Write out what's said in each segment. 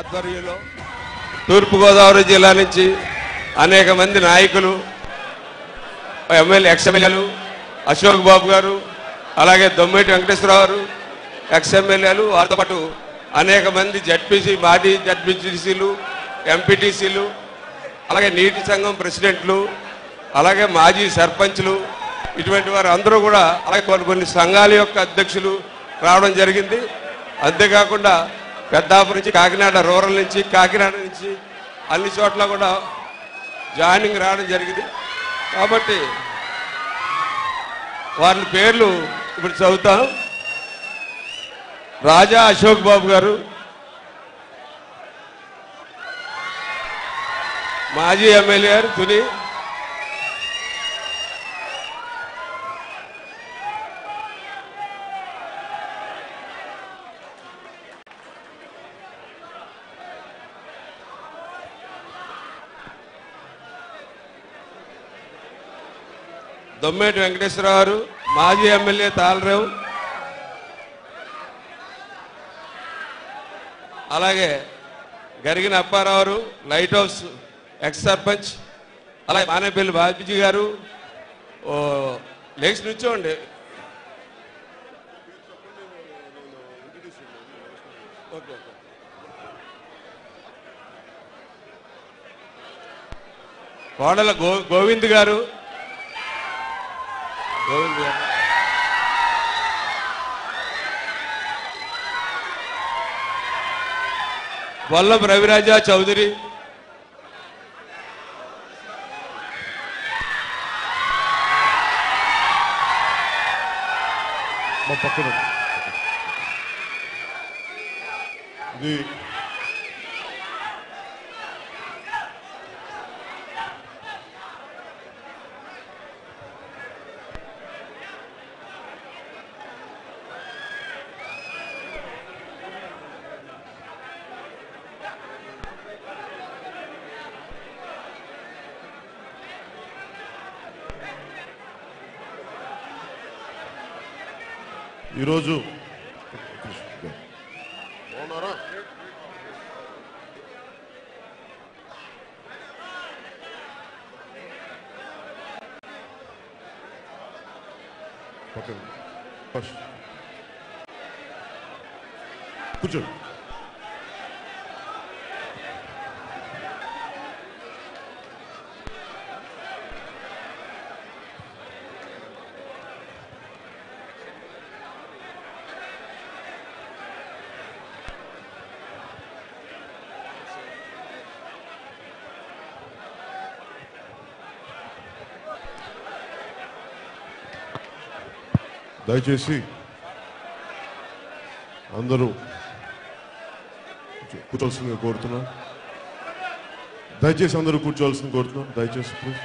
ఆధ్వర్యంలో తూర్పుగోదావరి జిల్లా నుంచి అనేక మంది నాయకులు ఎమ్మెల్యే ఎక్స్ ఎమ్మెల్యేలు అశోక్ బాబు గారు అలాగే దొమ్మేటి వెంకటేశ్వరరావు గారు ఎక్స్ ఎమ్మెల్యేలు వారితో పాటు అనేక మంది జడ్పీసీ మాజీ జడ్పీసీలు ఎంపీటీసీలు అలాగే నీటి సంఘం ప్రెసిడెంట్లు అలాగే మాజీ సర్పంచ్లు ఇటువంటి వారు అందరూ కూడా అలాగే కొన్ని కొన్ని సంఘాల యొక్క అధ్యక్షులు రావడం జరిగింది అంతేకాకుండా పెద్దాపు నుంచి కాకినాడ రూరల్ నుంచి కాకినాడ నుంచి అన్ని చోట్ల కూడా జాయినింగ్ రావడం జరిగింది కాబట్టి వారి పేర్లు ఇప్పుడు చదువుతాం రాజా అశోక్ బాబు గారు మాజీ ఎమ్మెల్యే గారు తుని దొమ్మేటి వెంకటేశ్వరరావు గారు మాజీ ఎమ్మెల్యే తాళరావు అలాగే గరిగిన అప్పారావు గారు, లైట్ హౌస్ ఎక్స్ సర్పంచ్ అలాగే మానేపల్లి బాబుజీ గారు ఓ లేచి నుంచోండి ఓకే ఓకే కోడల గో గోవింద్ గారు గోవింద్ గారు వల్లభ రవిరాజా చౌదరి మా పక్కన ఇది ఈరోజు బాగున్నారా పక్కన ఫస్ట్ కూర్చోండి దయచేసి అందరూ కూర్చో- కూర్చోవలసిందిగా కోరుతున్నాను దయచేసి అందరూ కూర్చోవలసింది కోరుతున్నాను దయచేసి ప్లీజ్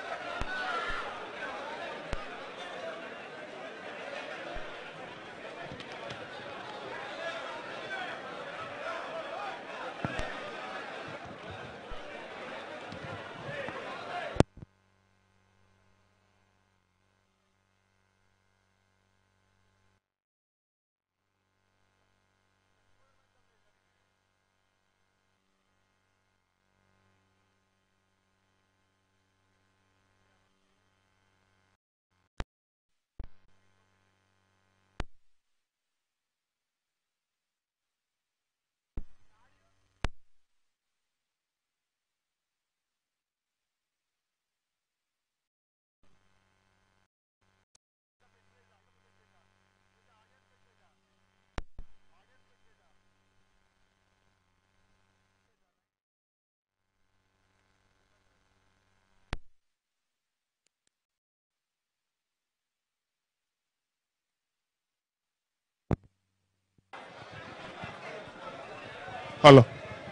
హలో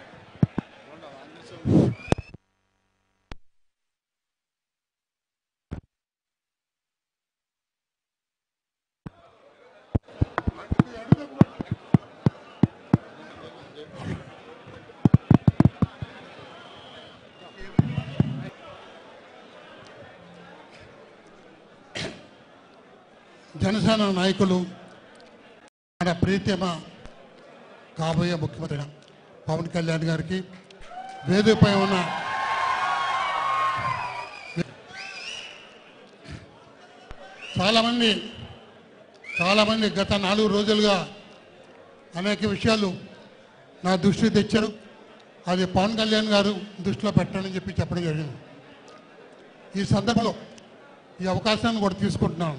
జనసేన నాయకులు మన ప్రీతమ కాబోయే ముఖ్యమంత్రి పవన్ కళ్యాణ్ గారికి వేదికపై ఉన్న చాలామంది చాలామంది గత నాలుగు రోజులుగా అనేక విషయాలు నా దృష్టికి తెచ్చారు అది పవన్ కళ్యాణ్ గారు దృష్టిలో పెట్టాలని చెప్పి చెప్పడం జరిగింది ఈ సందర్భంలో ఈ అవకాశాన్ని కూడా తీసుకుంటున్నాను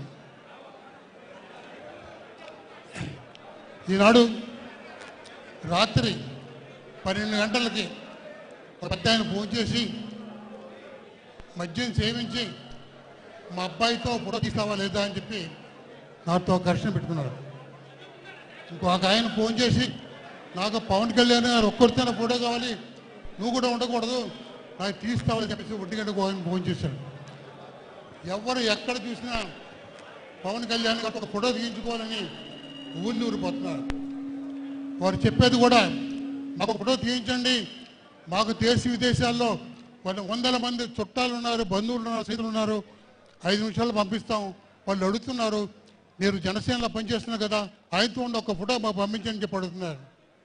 ఈనాడు రాత్రి పన్నెండు గంటలకి ఒక పెద్ద ఆయన ఫోన్ చేసి మద్యం సేవించి మా అబ్బాయితో ఫోటో తీస్తావా లేదా అని చెప్పి నాతో ఘర్షణ పెట్టుకున్నాడు ఇంకొక ఆయన ఫోన్ చేసి నాకు పవన్ కళ్యాణ్ గారు ఒక్కరితోనే ఫోటో కావాలి నువ్వు కూడా ఉండకూడదు నాకు తీస్తావని చెప్పేసి ఒంటి గంటకు ఆయన ఫోన్ చేశాడు ఎవరు ఎక్కడ చూసినా పవన్ కళ్యాణ్ గారితో ఒక ఫోటో తీయించుకోవాలని ఊళ్ళు ఊరిపోతున్నారు వారు చెప్పేది కూడా మాకు ఒక ఫోటో తీయించండి మాకు దేశ విదేశాల్లో కొన్ని వందల మంది చుట్టాలు ఉన్నారు బంధువులు ఉన్నారు స్నేహితులు ఉన్నారు ఐదు నిమిషాలు పంపిస్తాం వాళ్ళు అడుగుతున్నారు మీరు జనసేనలో పనిచేస్తున్నారు కదా ఆయనతో ఉన్న ఒక ఫోటో మాకు పంపించండి చెప్పి అడుగుతున్నారు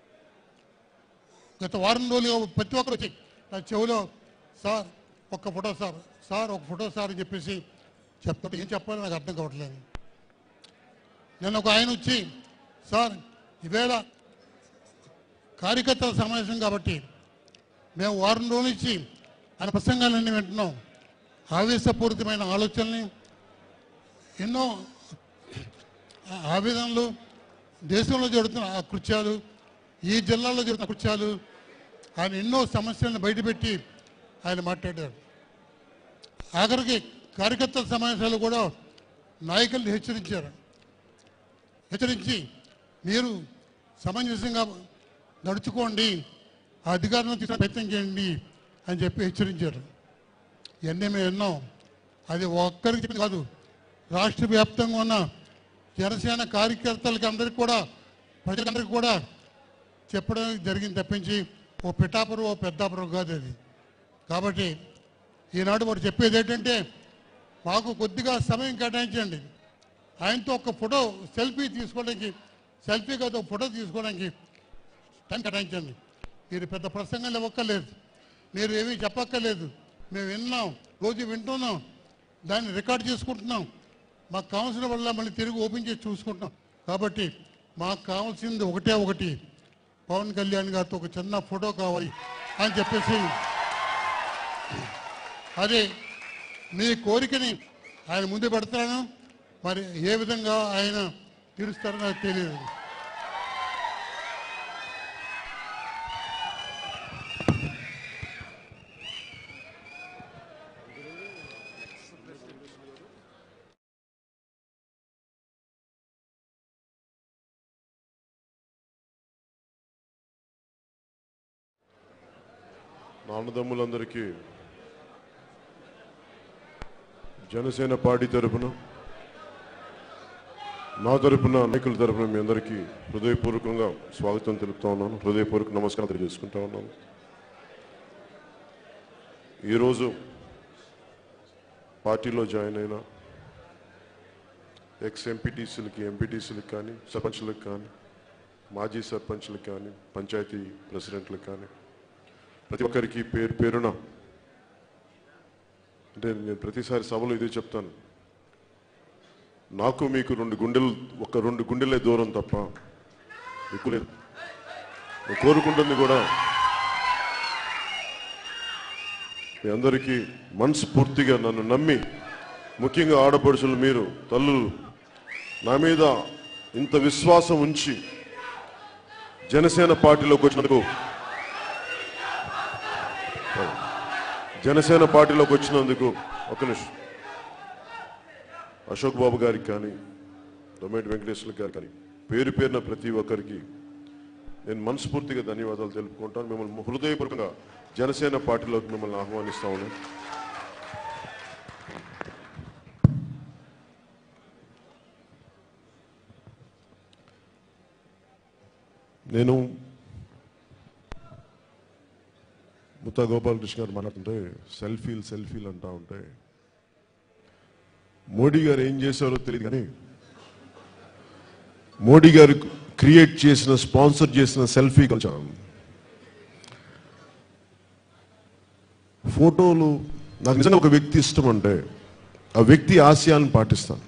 గత వారం రోజులు ప్రతి ఒక్కరు వచ్చి నా చెవిలో సార్ ఒక్క ఫోటో సార్ సార్ ఒక ఫోటో సార్ అని చెప్పేసి చెప్తాడు ఏం చెప్పాలో నాకు అర్థం కావట్లేదు నేను ఒక ఆయన వచ్చి సార్ ఈవేళ కార్యకర్తల సమావేశం కాబట్టి మేము వారం రోజుల నుంచి ఆయన ప్రసంగాలన్నీ వింటున్నాం ఆవేశపూరితమైన ఆలోచనల్ని ఎన్నో ఆవేదనలు దేశంలో జరుగుతున్న ఆ కృత్యాలు ఈ జిల్లాలో జరుగుతున్న కృత్యాలు ఆయన ఎన్నో సమస్యలను బయటపెట్టి ఆయన మాట్లాడారు ఆఖరికి కార్యకర్తల సమావేశాలు కూడా నాయకుల్ని హెచ్చరించారు హెచ్చరించి మీరు సమంజసంగా నడుచుకోండి ఆ అధికారంలో తీసుకునే ప్రయత్నం చేయండి అని చెప్పి హెచ్చరించారు ఇవన్నీ మేము విన్నాం అది ఒక్కరికి చెప్పింది కాదు రాష్ట్ర వ్యాప్తంగా ఉన్న జనసేన కార్యకర్తలకి అందరికీ కూడా ప్రజలందరికీ కూడా చెప్పడం జరిగింది తప్పించి ఓ పిఠాపురం ఓ పెద్దాపురం కాదు అది కాబట్టి ఈనాడు వారు చెప్పేది ఏంటంటే మాకు కొద్దిగా సమయం కేటాయించండి ఆయనతో ఒక ఫోటో సెల్ఫీ తీసుకోవడానికి సెల్ఫీ కాదు ఒక ఫోటో తీసుకోవడానికి టైం కేటాయించండి మీరు పెద్ద ప్రసంగాలు ఇవ్వక్కర్లేదు మీరు ఏమీ చెప్పక్కర్లేదు మేము విన్నాం రోజు వింటున్నాం దాన్ని రికార్డ్ చేసుకుంటున్నాం మాకు కావాల్సిన వల్ల మళ్ళీ తిరిగి ఓపెన్ చేసి చూసుకుంటాం కాబట్టి మాకు కావాల్సింది ఒకటే ఒకటి పవన్ కళ్యాణ్ గారితో ఒక చిన్న ఫోటో కావాలి అని చెప్పేసి అదే మీ కోరికని ఆయన ముందు పెడతాను మరి ఏ విధంగా ఆయన తీరుస్తారో నాకు తెలియదు నా అన్నదమ్ములందరికీ జనసేన పార్టీ తరపున నా తరపున నాయకుల తరపున మీ అందరికీ హృదయపూర్వకంగా స్వాగతం తెలుపుతా ఉన్నాను హృదయపూర్వక నమస్కారం తెలియజేసుకుంటా ఉన్నాను ఈరోజు పార్టీలో జాయిన్ అయిన ఎక్స్ ఎంపీటీసీలకి ఎంపీటీసీలకు కానీ సర్పంచ్లకు కానీ మాజీ సర్పంచ్లకు కానీ పంచాయతీ ప్రెసిడెంట్లకు కానీ ప్రతి ఒక్కరికి పేరు పేరున అంటే నేను ప్రతిసారి సభలో ఇదే చెప్తాను నాకు మీకు రెండు గుండెలు ఒక రెండు గుండెలే దూరం తప్ప ఎక్కువ లేదు నేను కోరుకుంటుంది కూడా మీ అందరికీ మనస్ఫూర్తిగా నన్ను నమ్మి ముఖ్యంగా ఆడపడుచులు మీరు తల్లులు నా మీద ఇంత విశ్వాసం ఉంచి జనసేన పార్టీలోకి వచ్చినందుకు జనసేన పార్టీలోకి వచ్చినందుకు ఒక నిమిషం అశోక్ బాబు గారికి కానీ దొమ్మేటి వెంకటేశ్వర గారికి కానీ పేరు పేరున ప్రతి ఒక్కరికి నేను మనస్ఫూర్తిగా ధన్యవాదాలు తెలుపుకుంటాను మిమ్మల్ని హృదయపూర్వకంగా జనసేన పార్టీలోకి మిమ్మల్ని ఆహ్వానిస్తా ఉన్నాను నేను ముత్తా గోపాలకృష్ణ గారు మాట్లాడుతుంటే సెల్ఫీలు సెల్ఫీలు అంటా ఉంటే మోడీ గారు ఏం చేశారో తెలియదు కానీ మోడీ గారు క్రియేట్ చేసిన స్పాన్సర్ చేసిన సెల్ఫీ కొంచెం ఫోటోలు నాకు నిజంగా ఒక వ్యక్తి ఇష్టం అంటే ఆ వ్యక్తి ఆశయాన్ని పాటిస్తాను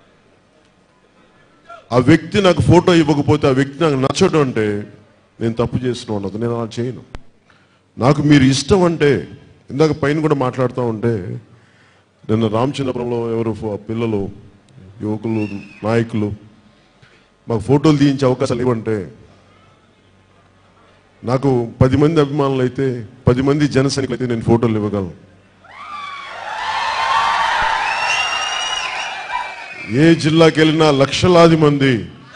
ఆ వ్యక్తి నాకు ఫోటో ఇవ్వకపోతే ఆ వ్యక్తి నాకు నచ్చడం అంటే నేను తప్పు చేసిన ఉండదు నేను అలా చేయను నాకు మీరు ఇష్టం అంటే ఇందాక పైన కూడా మాట్లాడుతూ ఉంటే నిన్న రామచంద్రపురంలో ఎవరు ఫో- పిల్లలు యువకులు నాయకులు మాకు ఫోటోలు తీయించే అవకాశాలు ఇవ్వంటే నాకు పది మంది అభిమానులు అయితే పది మంది జన సైనికులు అయితే నేను ఫోటోలు ఇవ్వగలను ఏ జిల్లాకి వెళ్ళినా లక్షలాది మంది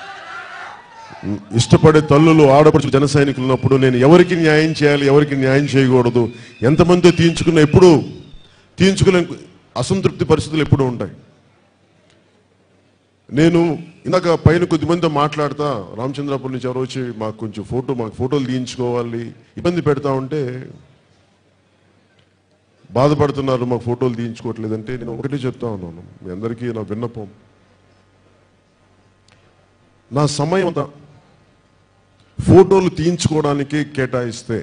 ఇష్టపడే తల్లులు ఆడపడుచు జన సైనికులు ఉన్నప్పుడు నేను ఎవరికి న్యాయం చేయాలి ఎవరికి న్యాయం చేయకూడదు ఎంతమందితో తీయించుకున్న ఎప్పుడు తీయించుకునే అసంతృప్తి పరిస్థితులు ఎప్పుడూ ఉంటాయి నేను ఇందాక పైన కొద్దిమందితో మాట్లాడతా రామచంద్రాపురం నుంచి ఎవరో వచ్చి మాకు కొంచెం ఫోటో మాకు ఫోటోలు తీయించుకోవాలి ఇబ్బంది పెడతా ఉంటే బాధపడుతున్నారు మాకు ఫోటోలు తీయించుకోవట్లేదంటే నేను ఒకటే చెప్తా ఉన్నాను మీ అందరికీ నా విన్నపం నా సమయం అంతా ఫోటోలు తీయించుకోవడానికి కేటాయిస్తే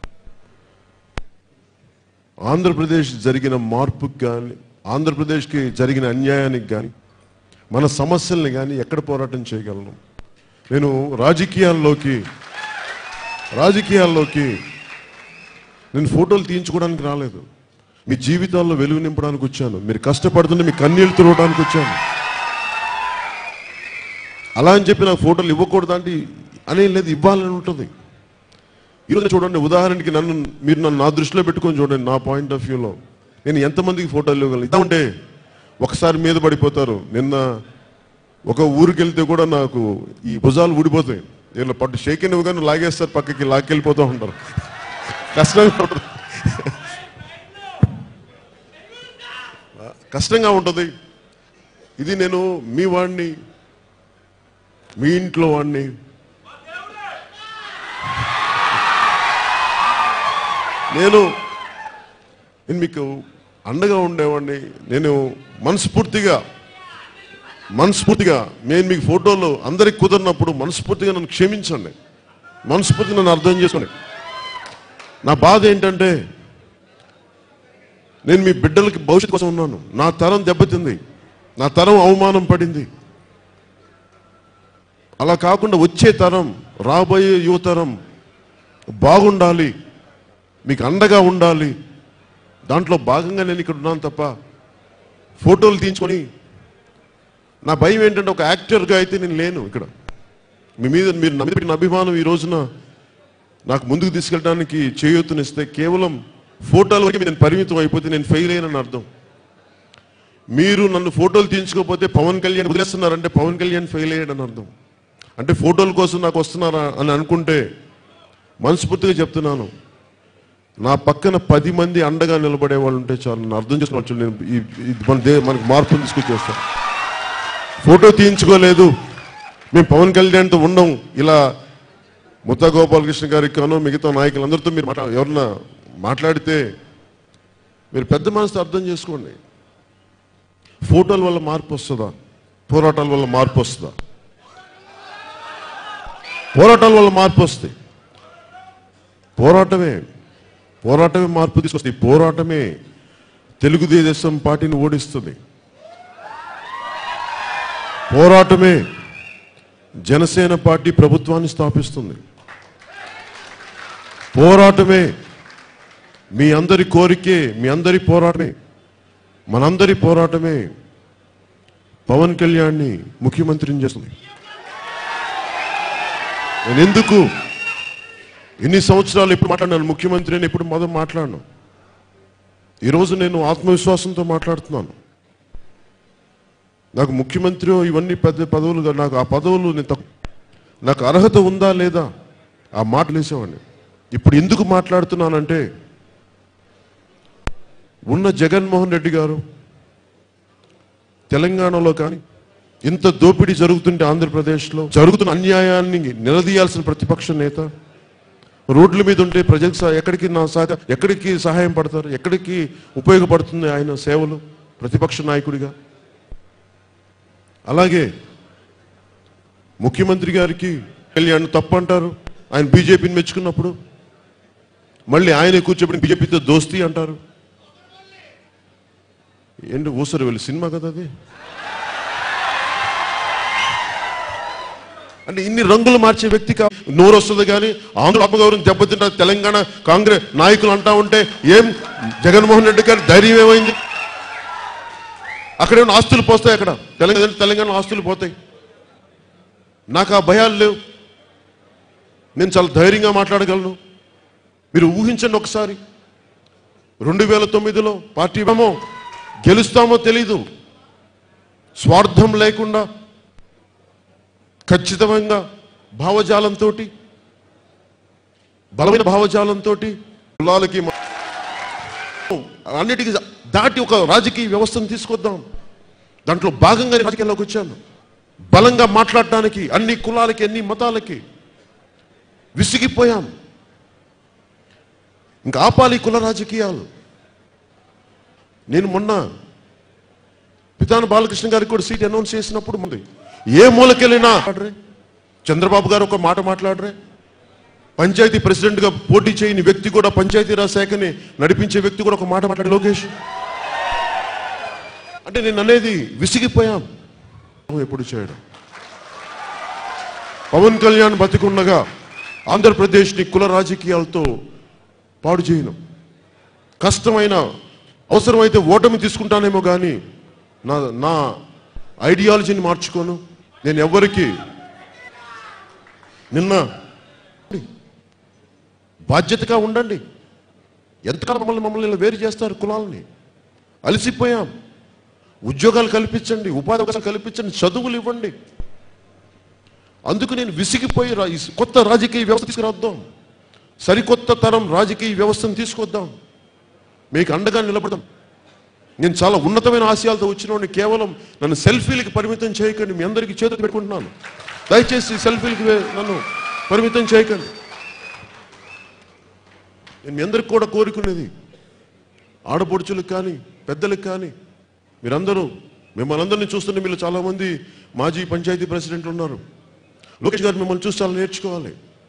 ఆంధ్రప్రదేశ్ జరిగిన మార్పుకి కానీ ఆంధ్రప్రదేశ్కి జరిగిన అన్యాయానికి కానీ మన సమస్యల్ని కానీ ఎక్కడ పోరాటం చేయగలను నేను రాజకీయాల్లోకి రాజకీయాల్లోకి నేను ఫోటోలు తీయించుకోవడానికి రాలేదు మీ జీవితాల్లో వెలుగు నింపడానికి వచ్చాను మీరు కష్టపడుతుంటే మీ కన్నీళ్లు తుడవడానికి వచ్చాను అలా అని చెప్పి నాకు ఫోటోలు ఇవ్వకూడదు అంటే అనేది లేదు ఇవ్వాలని ఉంటుంది ఈరోజు చూడండి ఉదాహరణకి నన్ను మీరు నన్ను నా దృష్టిలో పెట్టుకొని చూడండి నా పాయింట్ ఆఫ్ వ్యూలో నేను ఎంతమందికి ఫోటోలు ఇవ్వగలను ఇదా ఉంటే ఒకసారి మీద పడిపోతారు నిన్న ఒక ఊరికి వెళ్తే కూడా నాకు ఈ భుజాలు ఊడిపోతాయి వీళ్ళు పట్టు షేకిన్ ఇవ్వగానే లాగేస్తారు పక్కకి లాక్కెళ్ళిపోతూ ఉంటారు కష్టంగా ఉంటుంది కష్టంగా ఉంటుంది ఇది నేను మీ వాడిని మీ ఇంట్లో వాడిని నేను నేను మీకు అండగా ఉండేవాడిని నేను మనస్ఫూర్తిగా మనస్ఫూర్తిగా నేను మీకు ఫోటోలు అందరికి కుదరినప్పుడు మనస్ఫూర్తిగా నన్ను క్షమించండి మనస్ఫూర్తిగా నన్ను అర్థం చేసుకోండి నా బాధ ఏంటంటే నేను మీ బిడ్డలకి భవిష్యత్తు కోసం ఉన్నాను నా తరం దెబ్బతింది నా తరం అవమానం పడింది అలా కాకుండా వచ్చే తరం రాబోయే యువతరం బాగుండాలి మీకు అండగా ఉండాలి దాంట్లో భాగంగా నేను ఇక్కడ ఉన్నాను తప్ప ఫోటోలు తీయించుకొని నా భయం ఏంటంటే ఒక యాక్టర్గా అయితే నేను లేను ఇక్కడ మీ మీద మీరు నా మీద పెట్టిన అభిమానం ఈ రోజున నాకు ముందుకు తీసుకెళ్ళడానికి చేయూతనిస్తే కేవలం ఫోటోల వరకు నేను పరిమితం అయిపోతే నేను ఫెయిల్ అయ్యానని అర్థం మీరు నన్ను ఫోటోలు తీయించుకోకపోతే పవన్ కళ్యాణ్ వదిలేస్తున్నారంటే పవన్ కళ్యాణ్ ఫెయిల్ అయ్యాడని అర్థం అంటే ఫోటోల కోసం నాకు వస్తున్నారా అని అనుకుంటే మనస్ఫూర్తిగా చెప్తున్నాను నా పక్కన పది మంది అండగా నిలబడే వాళ్ళు ఉంటే చాలు నన్ను అర్థం చేసుకోవచ్చు నేను ఈ- ఈ- మన దే మనకు మార్పు తీసుకొచ్చేస్తాను ఫోటో తీయించుకోలేదు మేము పవన్ కళ్యాణ్తో ఉండం ఇలా ముత్తా గోపాలకృష్ణ గారికి కాను మిగతా నాయకులందరితో మీరు మాట్లా ఎవరన్నా మాట్లాడితే మీరు పెద్ద మనసుతో అర్థం చేసుకోండి ఫోటోల వల్ల మార్పు వస్తుందా పోరాటాల వల్ల మార్పు వస్తుందా పోరాటాల వల్ల మార్పు వస్తాయి పోరాటమే పోరాటమే మార్పు తీసుకొస్తాయి పోరాటమే తెలుగుదేశం పార్టీని ఓడిస్తుంది పోరాటమే జనసేన పార్టీ ప్రభుత్వాన్ని స్థాపిస్తుంది పోరాటమే మీ అందరి కోరికే మీ అందరి పోరాటమే మనందరి పోరాటమే పవన్ కళ్యాణ్ని ముఖ్యమంత్రిని చేస్తుంది నేను ఎందుకు ఎన్ని సంవత్సరాలు ఎప్పుడు మాట్లాడినాను ముఖ్యమంత్రి అని ఎప్పుడు మొదలు మాట్లాడను ఈరోజు నేను ఆత్మవిశ్వాసంతో మాట్లాడుతున్నాను నాకు ముఖ్యమంత్రి ఇవన్నీ పెద్ద పదవులు కాదు. నాకు ఆ పదవులు నేను తక్కు- నాకు అర్హత ఉందా లేదా ఆ మాటలు వేసేవాడిని ఇప్పుడు ఎందుకు మాట్లాడుతున్నానంటే ఉన్న జగన్మోహన్ రెడ్డి గారు తెలంగాణలో కానీ ఇంత దోపిడీ జరుగుతుంటే ఆంధ్రప్రదేశ్లో జరుగుతున్న అన్యాయాన్ని నిలదీయాల్సిన ప్రతిపక్ష నేత రోడ్ల మీద ఉంటే ప్రజలకు సహా- ఎక్కడికి నా సహ ఎక్కడికి సహాయం పడతారు ఎక్కడికి ఉపయోగపడుతుంది ఆయన సేవలు ప్రతిపక్ష నాయకుడిగా అలాగే ముఖ్యమంత్రి గారికి కళ్యాణ్ తప్పు అంటారు ఆయన బీజేపీని మెచ్చుకున్నప్పుడు మళ్ళీ ఆయనే కూర్చోబెట్టి బీజేపీతో దోస్తీ అంటారు ఏంటి ఊసరు వెళ్ళి సినిమా కదా అది అంటే ఇన్ని రంగులు మార్చే వ్యక్తి కా నోరు వస్తుంది కానీ ఆంధ్ర ఆత్మగౌరవం దెబ్బతింటారు తెలంగాణ కాంగ్రెస్ నాయకులు అంటా ఉంటే ఏం జగన్మోహన్ రెడ్డి గారి ధైర్యం ఏమైంది అక్కడ ఏమైనా ఆస్తులు పోతాయి అక్కడ తెలంగాణ తెలంగాణ ఆస్తులు పోతాయి నాకు ఆ భయాలు లేవు నేను చాలా ధైర్యంగా మాట్లాడగలను మీరు ఊహించండి ఒకసారి రెండు వేల తొమ్మిదిలో పార్టీ ఏమో గెలుస్తామో తెలీదు స్వార్థం లేకుండా ఖచ్చితంగా భావజాలంతో బలమైన భావజాలంతో కులాలకి మ- అన్నిటికీ దాటి ఒక రాజకీయ వ్యవస్థను తీసుకొద్దాం దాంట్లో భాగంగా నేను రాజకీయాల్లోకి వచ్చాను బలంగా మాట్లాడటానికి అన్ని కులాలకి అన్ని మతాలకి విసిగిపోయాం ఇంకా ఆపాలి కుల రాజకీయాలు నేను మొన్న పితాన బాలకృష్ణ గారికి కూడా సీట్ అనౌన్స్ చేసినప్పుడు ఉంది ఏ మూలకెళ్ళినా మాట్లాడరే చంద్రబాబు గారు ఒక మాట మాట్లాడరే పంచాయతీ ప్రెసిడెంట్గా పోటీ చేయని వ్యక్తి కూడా పంచాయతీరాజ్ శాఖని నడిపించే వ్యక్తి కూడా ఒక మాట మాట్లాడే లోకేష్ అంటే నేను అనేది విసిగిపోయాం ఎప్పుడు చేయడం పవన్ కళ్యాణ్ బతికుండగా ఆంధ్రప్రదేశ్ని కుల రాజకీయాలతో పాడు చేయను కష్టమైన అవసరమైతే ఓటమి తీసుకుంటానేమో కానీ నా నా ఐడియాలజీని మార్చుకోను నేను ఎవరికి నిన్న బాధ్యతగా ఉండండి ఎంతకాలం మమ్మల్ని మమ్మల్ని ఇలా వేరు చేస్తారు కులాలని అలసిపోయాం ఉద్యోగాలు కల్పించండి ఉపాధి అవకాశాలు కల్పించండి చదువులు ఇవ్వండి అందుకు నేను విసిగిపోయి రా- ఈ కొత్త రాజకీయ వ్యవస్థ తీసుకురాద్దాం సరికొత్త తరం రాజకీయ వ్యవస్థను తీసుకొద్దాం మీకు అండగా నిలబడదాం నేను చాలా ఉన్నతమైన ఆశయాలతో వచ్చిన కేవలం నన్ను సెల్ఫీలకి పరిమితం చేయకండి మీ అందరికీ చేతులు పెట్టుకుంటున్నాను దయచేసి సెల్ఫీలకి వే- నన్ను పరిమితం చేయకండి నేను మీ అందరికి కూడా కోరుకునేది ఆడపడుచులకు కానీ పెద్దలకు కానీ మీరందరూ మిమ్మల్ని అందరినీ చూస్తుంటే మీరు చాలామంది మాజీ పంచాయతీ ప్రెసిడెంట్లు ఉన్నారు లోకేష్ గారు మిమ్మల్ని చూసి చాలా నేర్చుకోవాలి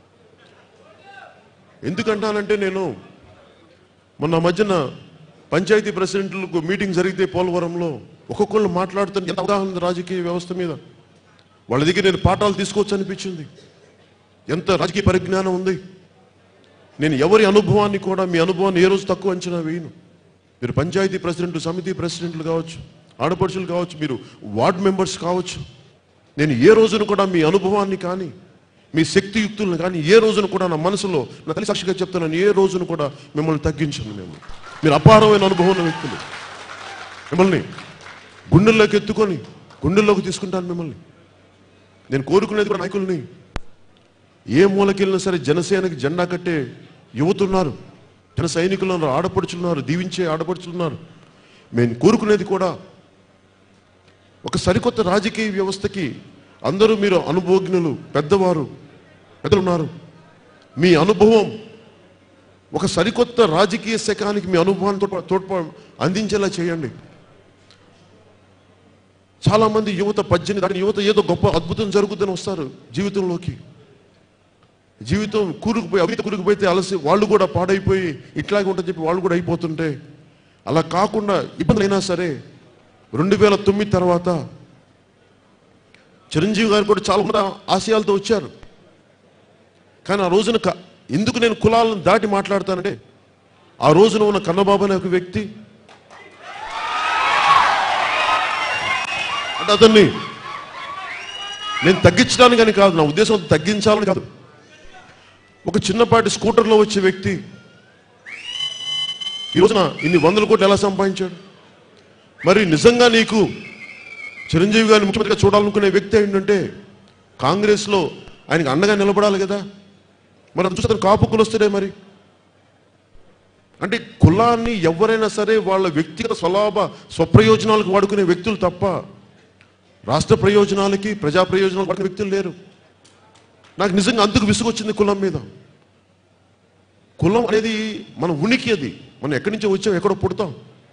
ఎందుకంటానంటే నేను మొన్న మధ్యన పంచాయతీ ప్రెసిడెంట్లకు మీటింగ్ జరిగితే పోలవరంలో ఒక్కొక్కళ్ళు మాట్లాడుతున్న ఎంత అవగాహన ఉంది రాజకీయ వ్యవస్థ మీద వాళ్ళ దగ్గర నేను పాఠాలు తీసుకోవచ్చు అనిపించింది ఎంత రాజకీయ పరిజ్ఞానం ఉంది నేను ఎవరి అనుభవాన్ని కూడా మీ అనుభవాన్ని ఏ రోజు తక్కువ అంచనా వేయను మీరు పంచాయతీ ప్రెసిడెంట్లు సమితి ప్రెసిడెంట్లు కావచ్చు ఆడపడుచులు కావచ్చు మీరు వార్డ్ మెంబర్స్ కావచ్చు నేను ఏ రోజున కూడా మీ అనుభవాన్ని కానీ మీ శక్తియుక్తులను కానీ ఏ రోజున కూడా నా మనసులో నా తల్లి సాక్షిగా చెప్తున్నాను ఏ రోజున కూడా మిమ్మల్ని తగ్గించను మేము మీరు అపారమైన అనుభవం ఉన్న వ్యక్తులు మిమ్మల్ని గుండెల్లోకి ఎత్తుకొని గుండెల్లోకి తీసుకుంటాను మిమ్మల్ని నేను కోరుకునేది కూడా నాయకుల్ని ఏ మూలకెళ్ళినా సరే జనసేనకి జెండా కట్టే యువతున్నారు జన సైనికులు ఉన్నారు ఆడపడుచులున్నారు దీవించే ఆడపడుచులున్నారు మేము కోరుకునేది కూడా ఒక సరికొత్త రాజకీయ వ్యవస్థకి అందరూ మీరు అనుభవజ్ఞులు పెద్దవారు పెద్దలు ఉన్నారు మీ అనుభవం ఒక సరికొత్త రాజకీయ శకానికి మీ అనుభవాన్ని తోడ్ప తోడ్ప అందించేలా చేయండి చాలా మంది యువత పద్దెనిమిది దాటిన యువత ఏదో గొప్ప అద్భుతం జరుగుతుందని వస్తారు జీవితంలోకి జీవితం కూరుకుపోయి అవిత కూరుకుపోతే అలసి వాళ్ళు కూడా పాడైపోయి ఇట్లాగే ఉంటుందని చెప్పి వాళ్ళు కూడా అయిపోతుంటే అలా కాకుండా ఇబ్బందులు అయినా సరే రెండు వేల తొమ్మిది తర్వాత చిరంజీవి గారు కూడా చాలా ఉన్నత ఆశయాలతో వచ్చారు కానీ ఆ రోజున క- ఎందుకు నేను కులాలను దాటి మాట్లాడతానంటే ఆ రోజున ఉన్న కన్నబాబు అనే ఒక వ్యక్తి అంటే అతన్ని నేను తగ్గించడానికి అని కాదు నా ఉద్దేశం తగ్గించాలని కాదు ఒక చిన్నపాటి స్కూటర్లో వచ్చే వ్యక్తి ఈ రోజున ఇన్ని వందల కోట్లు ఎలా సంపాదించాడు మరి నిజంగా నీకు చిరంజీవి గారిని ముఖ్యమంత్రిగా చూడాలనుకునే వ్యక్తి ఏంటంటే కాంగ్రెస్లో ఆయనకు అండగా నిలబడాలి కదా మరి అది చూస్తే అతను కాపు కులస్తుడే మరి అంటే కులాన్ని ఎవరైనా సరే వాళ్ళ వ్యక్తిగత స్వలాభ స్వప్రయోజనాలకు వాడుకునే వ్యక్తులు తప్ప రాష్ట్ర ప్రయోజనాలకి ప్రజా ప్రయోజనాలకు వాడుకునే వ్యక్తులు లేరు నాకు నిజంగా అందుకు విసుగొచ్చింది కులం మీద కులం అనేది మన ఉనికి అది మనం ఎక్కడి నుంచో వచ్చాం ఎక్కడో పుడతాం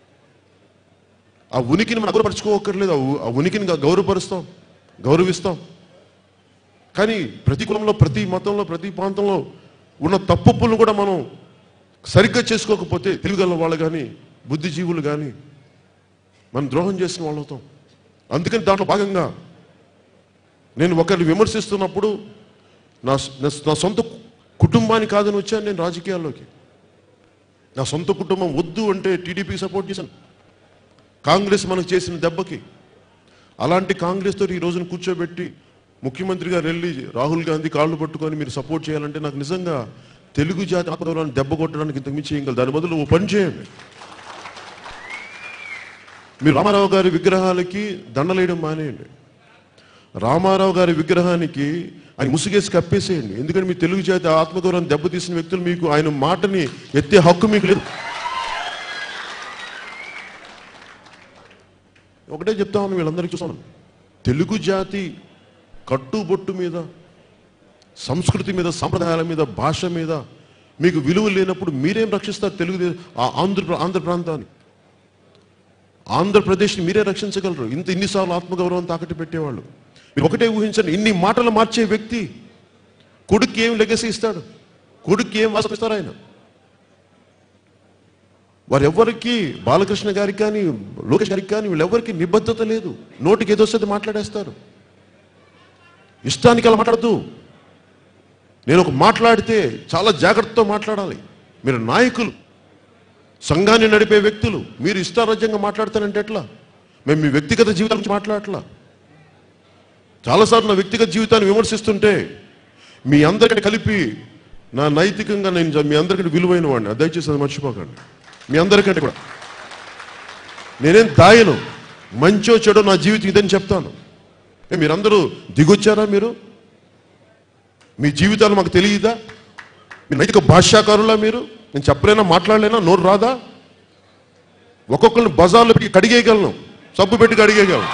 ఆ ఉనికిని మనం గౌరవపరచుకోకర్లేదు ఆ ఉ- ఆ ఉనికిని గ- గౌరవపరుస్తాం గౌరవిస్తాం కానీ ప్రతి కులంలో ప్రతి మతంలో ప్రతి ప్రాంతంలో ఉన్న తప్పులను కూడా మనం సరిగ్గా చేసుకోకపోతే తెలుగుగల వాళ్ళు కానీ బుద్ధిజీవులు కానీ మనం ద్రోహం చేసిన వాళ్ళు అవుతాం అందుకని దాంట్లో భాగంగా నేను ఒకరిని విమర్శిస్తున్నప్పుడు నా నా- నా సొంత కుటుంబాన్ని కాదని వచ్చాను నేను రాజకీయాల్లోకి నా సొంత కుటుంబం వద్దు అంటే టీడీపీకి సపోర్ట్ చేశాను కాంగ్రెస్ మనకు చేసిన దెబ్బకి అలాంటి కాంగ్రెస్ తోటి ఈ రోజున కూర్చోబెట్టి ముఖ్యమంత్రి గారు వెళ్ళి రాహుల్ గాంధీ కాళ్ళు పట్టుకొని మీరు సపోర్ట్ చేయాలంటే నాకు నిజంగా తెలుగు జాతి ఆత్మగౌరవాన్ని దెబ్బ కొట్టడానికి ఇంతకు మించి చేయగలరు దాని బదులు ఓ పని చేయండి మీరు రామారావు గారి విగ్రహాలకి దండలేయడం మానేయండి రామారావు గారి విగ్రహానికి ఆయన ముసుగేసి కప్పేసేయండి ఎందుకంటే మీ తెలుగు జాతి ఆత్మగౌరవం దెబ్బతీసిన వ్యక్తులు మీకు ఆయన మాటని ఎత్తే హక్కు మీకు లేదు ఒకటే చెప్తా ఉన్నాను వీళ్ళందరికీ చూస్తాను తెలుగు జాతి కట్టుబొట్టు మీద సంస్కృతి మీద సంప్రదాయాల మీద భాష మీద మీకు విలువ లేనప్పుడు మీరేం రక్షిస్తారు తెలుగు దే- ఆ ఆంధ్ర ఆంధ్ర ప్రాంతాన్ని ఆంధ్రప్రదేశ్ని మీరే రక్షించగలరు ఇంత ఇన్నిసార్లు ఆత్మగౌరవం తాకట్టు పెట్టేవాళ్ళు మీరు ఒకటే ఊహించండి ఇన్ని మాటలు మార్చే వ్యక్తి కొడుక్కి ఏం లెగసీ ఇస్తాడు కొడుక్కి ఏం వాసిస్తారు ఆయన వారెవ్వరికి బాలకృష్ణ గారికి కానీ లోకేష్ గారికి కానీ వీళ్ళెవ్వరికి నిబద్ధత లేదు నోటికి ఏదో వస్తే మాట్లాడేస్తారు ఇష్టానికి అలా మాట్లాడద్దు నేను ఒక మాట్లాడితే చాలా జాగ్రత్తతో మాట్లాడాలి మీరు నాయకులు సంఘాన్ని నడిపే వ్యక్తులు మీరు ఇష్టారాజ్యంగా మాట్లాడతానంటే ఎట్లా మేము మీ వ్యక్తిగత జీవితం గురించి మాట్లాడట్లా చాలాసార్లు నా వ్యక్తిగత జీవితాన్ని విమర్శిస్తుంటే మీ అందరికీ కలిపి నా నైతికంగా నేను జ- మీ అందరికంటే విలువైన వాడిని అది దయచేసి అది మర్చిపోకండి మీ అందరికంటే కూడా నేనేం దాయను మంచో చెడో నా జీవితం ఇదని చెప్తాను ఏ, మీరందరూ దిగొచ్చారా మీరు మీ జీవితాలు మాకు తెలియదా మీ నైతిక భాష్యాకారులా మీరు నేను చెప్పలేనా మాట్లాడలేనా నోరు రాదా ఒక్కొక్కరిని బజార్లో పెట్టి కడిగేయగలను సబ్బు పెట్టి కడిగేయగలను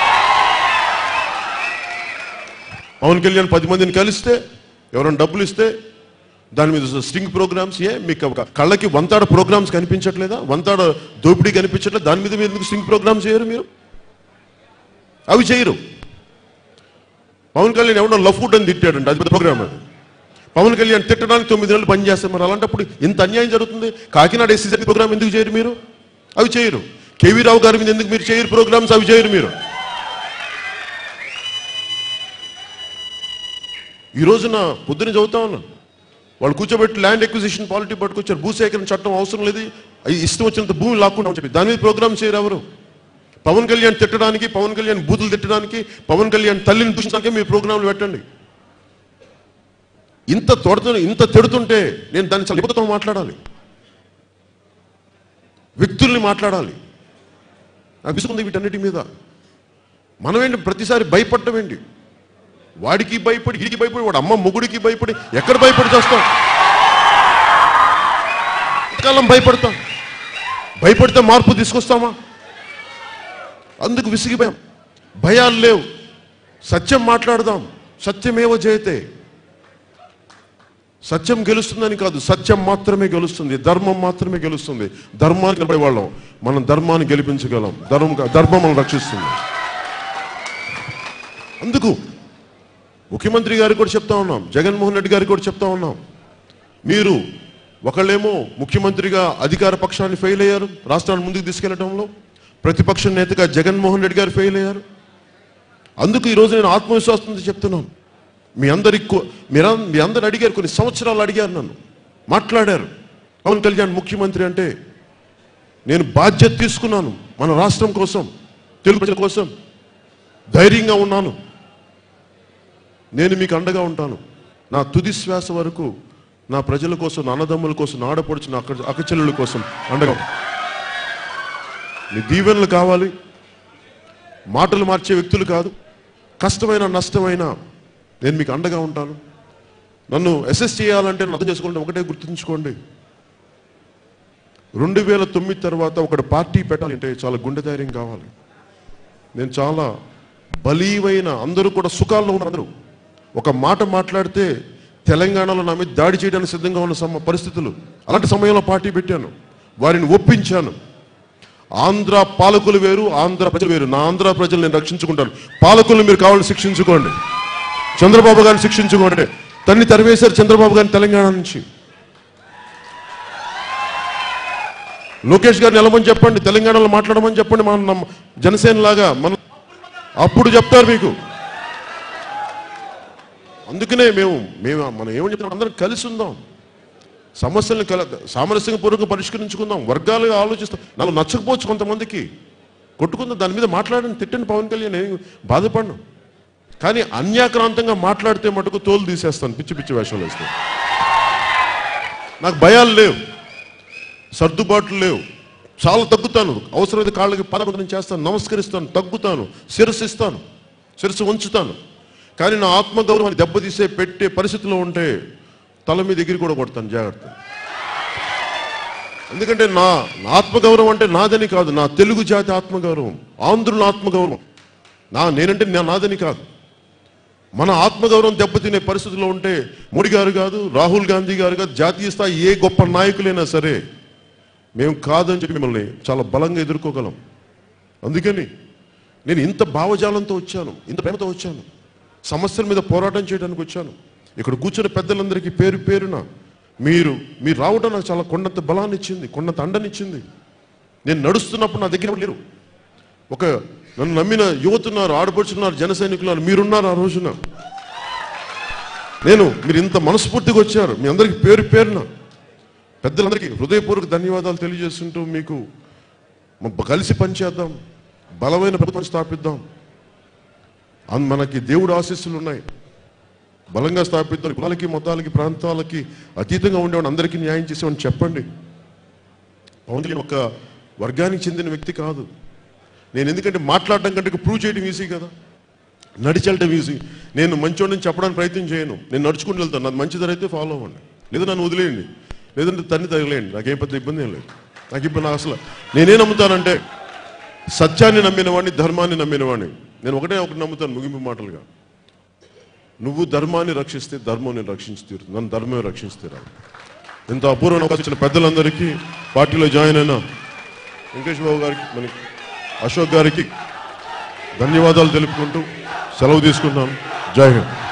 పవన్ కళ్యాణ్ పది మందిని కలిస్తే ఎవరైనా డబ్బులు ఇస్తే దాని మీద స్ట్రింగ్ ప్రోగ్రామ్స్ ఏ మీకు ఒక కళ్ళకి వంతాడ ప్రోగ్రామ్స్ కనిపించట్లేదా వంతాడ దోపిడీ కనిపించట్లేదు దాని మీద మీరు ఎందుకు స్ట్రింగ్ ప్రోగ్రామ్స్ చేయరు మీరు అవి చేయరు పవన్ కళ్యాణ్ ఎవడో లఫ్వుడ్ అని తిట్టాడంట అది ప్రోగ్రామ్ అది పవన్ కళ్యాణ్ తిట్టడానికి తొమ్మిది నెలలు పనిచేస్తారు మరి అలాంటప్పుడు ఇంత అన్యాయం జరుగుతుంది కాకినాడ ఎస్సీ ప్రోగ్రామ్ ఎందుకు చేయరు మీరు అవి చేయరు కేవీ రావు గారి మీద ఎందుకు మీరు చేయరు ప్రోగ్రామ్స్ అవి చేయరు మీరు ఈ రోజున పొద్దున చదువుతా ఉన్నాను వాళ్ళు కూర్చోబెట్టి ల్యాండ్ ఎక్విజిషన్ పాలిటీ పట్టుకొచ్చారు భూసేకరణ చట్టం అవసరం లేదు అవి ఇష్టం వచ్చినంత భూమి లాక్కుండా చెప్పి దాని మీద ప్రోగ్రామ్ చేయరు ఎవరు పవన్ కళ్యాణ్ తిట్టడానికి పవన్ కళ్యాణ్ బూతులు తిట్టడానికి పవన్ కళ్యాణ్ తల్లిని దూషించడానికి మీరు ప్రోగ్రాంలు పెట్టండి ఇంత తొడుతు ఇంత తిడుతుంటే నేను దాన్ని చాలా నిబద్ధతో మాట్లాడాలి వ్యక్తుల్ని మాట్లాడాలి నాకు విసుకుంది వీటన్నిటి మీద మనమేంటి ప్రతిసారి భయపడటం ఏంటి వాడికి భయపడి వీడికి భయపడి వాడు అమ్మ మొగుడికి భయపడి ఎక్కడ భయపడి చేస్తాం ఎంతకాలం భయపడతాం భయపడితే మార్పు తీసుకొస్తామా అందుకు విసిగిపోయాం భయాలు లేవు సత్యం మాట్లాడదాం సత్యమేవ జయతే సత్యం గెలుస్తుందని కాదు సత్యం మాత్రమే గెలుస్తుంది ధర్మం మాత్రమే గెలుస్తుంది ధర్మాన్ని నిలబడే వాళ్ళం మనం ధర్మాన్ని గెలిపించగలం ధర్మం ధర్మం మనం రక్షిస్తుంది అందుకు ముఖ్యమంత్రి గారికి కూడా చెప్తా ఉన్నాం జగన్మోహన్ రెడ్డి గారికి కూడా చెప్తా ఉన్నాం మీరు ఒకళ్ళేమో ముఖ్యమంత్రిగా అధికార పక్షాన్ని ఫెయిల్ అయ్యారు రాష్ట్రాన్ని ముందుకు తీసుకెళ్లడంలో ప్రతిపక్ష నేతగా జగన్మోహన్ రెడ్డి గారు ఫెయిల్ అయ్యారు అందుకు ఈరోజు నేను ఆత్మవిశ్వాసంతో చెప్తున్నాను మీ అందరికి కో- మీర మీ అందరు అడిగారు కొన్ని సంవత్సరాలు అడిగారు నన్ను మాట్లాడారు పవన్ కళ్యాణ్ ముఖ్యమంత్రి అంటే నేను బాధ్యత తీసుకున్నాను మన రాష్ట్రం కోసం తెలుగు ప్రజల కోసం ధైర్యంగా ఉన్నాను నేను మీకు అండగా ఉంటాను నా తుది శ్వాస వరకు నా ప్రజల కోసం నా అన్నదమ్ముల కోసం నా ఆడపడుచు నా అక్క అక్కచెల్లెల కోసం అండగా ఉంటాను. మీ దీవెనలు కావాలి మాటలు మార్చే వ్యక్తులు కాదు కష్టమైన నష్టమైన నేను మీకు అండగా ఉంటాను నన్ను అసెస్ చేయాలంటే నన్ను అర్థం చేసుకోండి ఒకటే గుర్తుంచుకోండి రెండు వేల తొమ్మిది తర్వాత ఒకటి పార్టీ పెట్టాలంటే చాలా గుండె ధైర్యం కావాలి నేను చాలా బలీవైన అందరూ కూడా సుఖాల్లో ఉన్నారు అందరూ ఒక మాట మాట్లాడితే తెలంగాణలో నా మీద దాడి చేయడానికి సిద్ధంగా ఉన్న సమ పరిస్థితులు అలాంటి సమయంలో పార్టీ పెట్టాను వారిని ఒప్పించాను ఆంధ్ర పాలకులు వేరు ఆంధ్ర ప్రజలు వేరు నా ఆంధ్ర ప్రజలు నేను రక్షించుకుంటాను పాలకులను మీరు కావాలని శిక్షించుకోండి చంద్రబాబు గారిని శిక్షించుకోండి తన్ని తరివేశారు చంద్రబాబు గారిని తెలంగాణ నుంచి లోకేష్ గారిని వెళ్ళమని చెప్పండి తెలంగాణలో మాట్లాడమని చెప్పండి మన జనసేన లాగా మన అప్పుడు చెప్తారు మీకు అందుకనే మేము మేము మనం ఏమని చెప్తున్నాం అందరం కలిసి ఉందాం సమస్యలను కల సామరస్యపూర్వకంగా పరిష్కరించుకుందాం వర్గాలుగా ఆలోచిస్తాం నాకు నచ్చకపోవచ్చు కొంతమందికి కొట్టుకుందాం దాని మీద మాట్లాడండి తిట్టండి పవన్ కళ్యాణ్ నేను బాధపడను కానీ అన్యాక్రాంతంగా మాట్లాడితే మటుకు తోలు తీసేస్తాను పిచ్చి పిచ్చి వేషాలు వేస్తాను నాకు భయాలు లేవు సర్దుబాట్లు లేవు చాలా తగ్గుతాను అవసరమైతే కాళ్ళకి పదకొండు చేస్తాను నమస్కరిస్తాను తగ్గుతాను శిరస్సు ఇస్తాను శిరస్సు ఉంచుతాను కానీ నా ఆత్మగౌరవాన్ని దెబ్బతీసే పెట్టే పరిస్థితిలో ఉంటే తల మీద ఎగిరి కూడా కొడతాను జాగ్రత్త ఎందుకంటే నా నా ఆత్మగౌరవం అంటే నాదని కాదు నా తెలుగు జాతి ఆత్మగౌరవం ఆంధ్రుల ఆత్మగౌరవం నా నేనంటే నా నాదని కాదు మన ఆత్మగౌరవం దెబ్బతినే పరిస్థితిలో ఉంటే మోడీ గారు కాదు రాహుల్ గాంధీ గారు కాదు జాతీయ స్థాయి ఏ గొప్ప నాయకులైనా సరే మేము కాదని చెప్పి మిమ్మల్ని చాలా బలంగా ఎదుర్కోగలం అందుకని నేను ఇంత భావజాలంతో వచ్చాను ఇంత ప్రేమతో వచ్చాను సమస్యల మీద పోరాటం చేయడానికి వచ్చాను ఇక్కడ కూర్చున్న పెద్దలందరికీ పేరు పేరున మీరు మీరు రావడం నాకు చాలా కొండంత బలాన్ని ఇచ్చింది కొండంత అండనిచ్చింది నేను నడుస్తున్నప్పుడు నా దగ్గర ఎవరు లేరు ఒక నన్ను నమ్మిన యువతున్నారు ఆడపడుచున్నారు జన సైనికులు మీరున్నారు ఆ రోజున నేను మీరు ఇంత మనస్ఫూర్తిగా వచ్చారు మీ అందరికి పేరు పేరున పెద్దలందరికీ హృదయపూర్వక ధన్యవాదాలు తెలియజేస్తుంటూ మీకు మ- కలిసి పనిచేద్దాం బలమైన ప్రభుత్వం స్థాపిద్దాం అన్- మనకి దేవుడు ఆశీస్సులు ఉన్నాయి బలంగా స్థాపిద్దాం కులాలకి మతాలకి ప్రాంతాలకి అతీతంగా ఉండేవాడు అందరికీ న్యాయం చేసేవాడిని చెప్పండి పవన్ కళ్యాణ్ ఒక వర్గానికి చెందిన వ్యక్తి కాదు నేను ఎందుకంటే మాట్లాడడం కంటే ప్రూవ్ చేయడం ఈజీ కదా నడిచెళ్ళటం ఈజీ నేను మంచోడిని చెప్పడానికి ప్రయత్నం చేయను నేను నడుచుకుంటూ వెళ్తాను నాది మంచి ధర అయితే ఫాలో అవ్వండి లేదా నన్ను వదిలేయండి లేదంటే తన్ని తగిలేయండి నాకేం పెద్ద ఇబ్బంది ఏం లేదు నాకు ఇప్పుడు నాకు అసలు నేనేం నమ్ముతానంటే సత్యాన్ని నమ్మిన వాడిని ధర్మాన్ని నమ్మిన వాడిని నేను ఒకటే ఒకటి నమ్ముతాను ముగింపు మాటలుగా నువ్వు ధర్మాన్ని రక్షిస్తే ధర్మం నేను రక్షించి తీరుతుంది నన్ను ధర్మమే రక్షించి తీరాలి ఇంత అపూర్వ అవకాశం ఇచ్చిన పెద్దలందరికీ పార్టీలో జాయిన్ అయిన వెంకటేష్ బాబు గారికి మనకి అశోక్ గారికి ధన్యవాదాలు తెలుపుకుంటూ సెలవు తీసుకుంటున్నాను జై హింద్